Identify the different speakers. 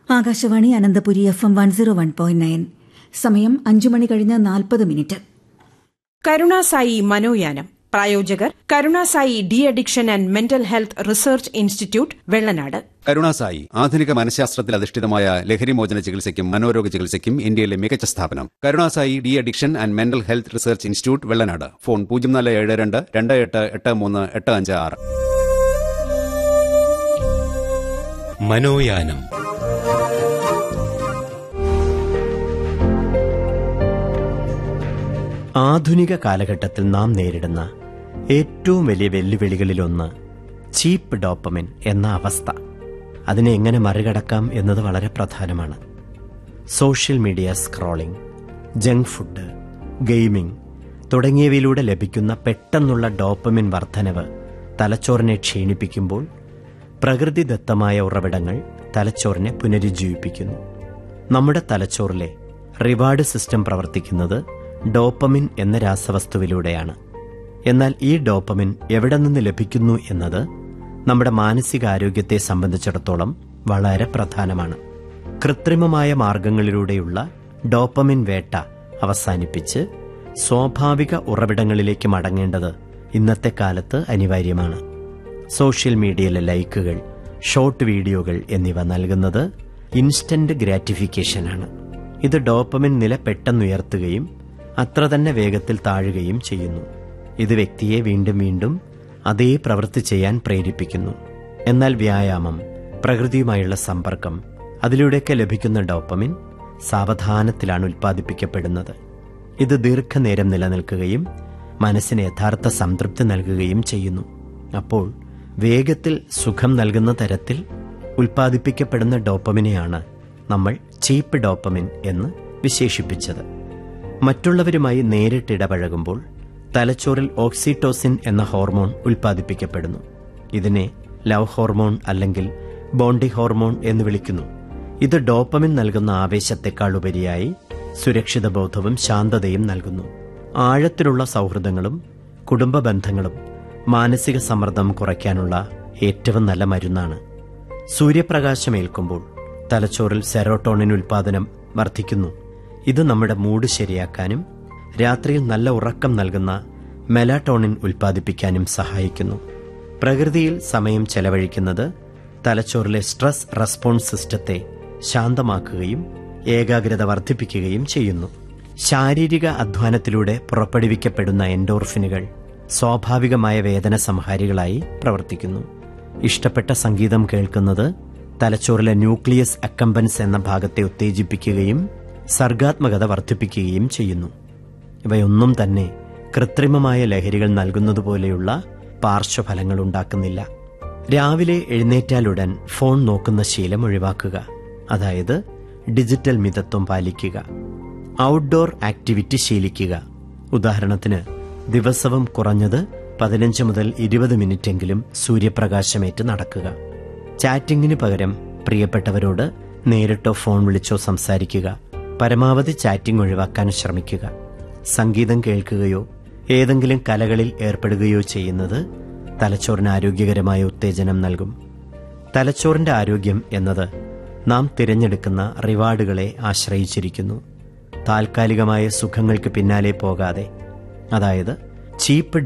Speaker 1: Akashvani Ananthapuri F M one zero one point nine സമയം അഞ്ചു മണി കഴിഞ്ഞ് നാൽപ്പത് മിനിറ്റ്
Speaker 2: കരുണാസായി മനോയാനം പ്രായോജകർ Karunasai de addiction and mental health research institute Vellanad
Speaker 3: Karunasai ആധുനിക മനഃശാസ്ത്രത്തിൽ അധിഷ്ഠിതമായ ലഹരിമോചന ചികിത്സയ്ക്കും മനോരോഗ ചികിത്സയ്ക്കും ഇന്ത്യയിലെ മികച്ച സ്ഥാപനം Karunasai de addiction and mental health research institute Vellanad phone പൂജ്യം നാല് ഏഴ് രണ്ട് രണ്ട് എട്ട് എട്ട് മൂന്ന് എട്ട് അഞ്ച് ആറ്
Speaker 4: മനോയാനം
Speaker 5: ആധുനിക കാലഘട്ടത്തിൽ നാം നേരിടുന്ന ഏറ്റവും വലിയ വെല്ലുവിളികളിലൊന്ന് ചീപ്പ് ഡോപ്പമിൻ എന്ന അവസ്ഥ അതിനെ എങ്ങനെ മറികടക്കാം എന്നത് വളരെ പ്രധാനമാണ് social media scrolling junk food gaming തുടങ്ങിയവയിലൂടെ ലഭിക്കുന്ന പെട്ടെന്നുള്ള ഡോപ്പമിൻ വർധനവ് തലച്ചോറിനെ ക്ഷീണിപ്പിക്കുമ്പോൾ പ്രകൃതിദത്തമായ ഉറവിടങ്ങൾ തലച്ചോറിനെ പുനരുജ്ജീവിപ്പിക്കുന്നു നമ്മുടെ തലച്ചോറിലെ റിവാർഡ് സിസ്റ്റം പ്രവർത്തിക്കുന്നത് ഡോപ്പമിൻ എന്ന രാസവസ്തുവിലൂടെയാണ് എന്നാൽ ഈ ഡോപ്പമിൻ എവിടെ നിന്ന് ലഭിക്കുന്നു എന്നത് നമ്മുടെ മാനസികാരോഗ്യത്തെ സംബന്ധിച്ചിടത്തോളം വളരെ പ്രധാനമാണ് കൃത്രിമമായ മാർഗങ്ങളിലൂടെയുള്ള ഡോപ്പമിൻ വേട്ട അവസാനിപ്പിച്ച് സ്വാഭാവിക ഉറവിടങ്ങളിലേക്ക് മടങ്ങേണ്ടത് ഇന്നത്തെ കാലത്ത് അനിവാര്യമാണ് സോഷ്യൽ മീഡിയയിലെ ലൈക്കുകൾ ഷോർട്ട് വീഡിയോകൾ എന്നിവ നൽകുന്നത് ഇൻസ്റ്റന്റ് ഗ്രാറ്റിഫിക്കേഷനാണ് ഇത് ഡോപ്പമിൻ നില പെട്ടെന്നുയർത്തുകയും അത്ര തന്നെ വേഗത്തിൽ താഴുകയും ചെയ്യുന്നു ഇത് വ്യക്തിയെ വീണ്ടും വീണ്ടും അതേ പ്രവൃത്തി ചെയ്യാൻ പ്രേരിപ്പിക്കുന്നു എന്നാൽ വ്യായാമം പ്രകൃതിയുമായുള്ള സമ്പർക്കം അതിലൂടെയൊക്കെ ലഭിക്കുന്ന ഡോപ്പമിൻ സാവധാനത്തിലാണ് ഉൽപ്പാദിപ്പിക്കപ്പെടുന്നത് ഇത് ദീർഘനേരം നിലനിൽക്കുകയും മനസ്സിന് യഥാർത്ഥ സംതൃപ്തി നൽകുകയും ചെയ്യുന്നു അപ്പോൾ വേഗത്തിൽ സുഖം നൽകുന്ന തരത്തിൽ ഉൽപ്പാദിപ്പിക്കപ്പെടുന്ന ഡോപ്പമിനെയാണ് നമ്മൾ ചീപ്പ് ഡോപ്പമിൻ എന്ന് വിശേഷിപ്പിച്ചത് മറ്റുള്ളവരുമായി നേരിട്ട് ഇടപഴകുമ്പോൾ തലച്ചോറിൽ ഓക്സിറ്റോസിൻ എന്ന ഹോർമോൺ ഉൽപ്പാദിപ്പിക്കപ്പെടുന്നു ഇതിനെ ലവ് ഹോർമോൺ അല്ലെങ്കിൽ ബോണ്ടി ഹോർമോൺ എന്ന് വിളിക്കുന്നു ഇത് ഡോപ്പമിൻ നൽകുന്ന ആവേശത്തെക്കാൾ ഉപരിയായി സുരക്ഷിത ബോധവും ശാന്തതയും നൽകുന്നു ആഴത്തിലുള്ള സൗഹൃദങ്ങളും കുടുംബ ബന്ധങ്ങളും മാനസിക സമ്മർദ്ദം കുറയ്ക്കാനുള്ള ഏറ്റവും നല്ല മരുന്നാണ് സൂര്യപ്രകാശമേൽക്കുമ്പോൾ തലച്ചോറിൽ സെറോട്ടോണിൻ ഉൽപാദനം വർദ്ധിക്കുന്നു ഇത് നമ്മുടെ മൂഡ് ശരിയാക്കാനും രാത്രിയിൽ നല്ല ഉറക്കം നൽകുന്ന മെലാട്ടോണിൻ ഉൽപ്പാദിപ്പിക്കാനും സഹായിക്കുന്നു പ്രകൃതിയിൽ സമയം ചെലവഴിക്കുന്നത് തലച്ചോറിലെ സ്ട്രെസ് റെസ്പോൺസ് സിസ്റ്റത്തെ ശാന്തമാക്കുകയും ഏകാഗ്രത വർദ്ധിപ്പിക്കുകയും ചെയ്യുന്നു ശാരീരിക അധ്വാനത്തിലൂടെ പുറപ്പെടുവിക്കപ്പെടുന്ന എൻഡോർഫിനുകൾ സ്വാഭാവികമായ വേദന സംഹാരികളായി പ്രവർത്തിക്കുന്നു ഇഷ്ടപ്പെട്ട സംഗീതം കേൾക്കുന്നത് തലച്ചോറിലെ ന്യൂക്ലിയസ് അക്കംബൻസ് എന്ന ഭാഗത്തെ ഉത്തേജിപ്പിക്കുകയും സർഗാത്മകത വർദ്ധിപ്പിക്കുകയും ചെയ്യുന്നു ഇവയൊന്നും തന്നെ കൃത്രിമമായ ലഹരികൾ നൽകുന്നതുപോലെയുള്ള പാർശ്വഫലങ്ങൾ ഉണ്ടാക്കുന്നില്ല രാവിലെ എഴുന്നേറ്റാലുടൻ ഫോൺ നോക്കുന്ന ശീലം ഒഴിവാക്കുക അതായത് ഡിജിറ്റൽ മിതത്വം പാലിക്കുക ഔട്ട്ഡോർ ആക്ടിവിറ്റി ശീലിക്കുക ഉദാഹരണത്തിന് ദിവസവും കുറഞ്ഞത് പതിനഞ്ച് മുതൽ ഇരുപത് മിനിറ്റെങ്കിലും സൂര്യപ്രകാശമേറ്റ് നടക്കുക ചാറ്റിംഗിന് പകരം പ്രിയപ്പെട്ടവരോട് നേരിട്ടോ ഫോൺ വിളിച്ചോ സംസാരിക്കുക പരമാവധി ചാറ്റിംഗ് ഒഴിവാക്കാൻ ശ്രമിക്കുക സംഗീതം കേൾക്കുകയോ ഏതെങ്കിലും കലകളിൽ ഏർപ്പെടുകയോ ചെയ്യുന്നത് തലച്ചോറിന് ആരോഗ്യകരമായ ഉത്തേജനം നൽകും തലച്ചോറിന്റെ ആരോഗ്യം എന്നത് നാം തിരഞ്ഞെടുക്കുന്ന റിവാർഡുകളെ ആശ്രയിച്ചിരിക്കുന്നു താൽക്കാലികമായ സുഖങ്ങൾക്ക് പിന്നാലെ പോകാതെ അതായത് ചീപ്പ്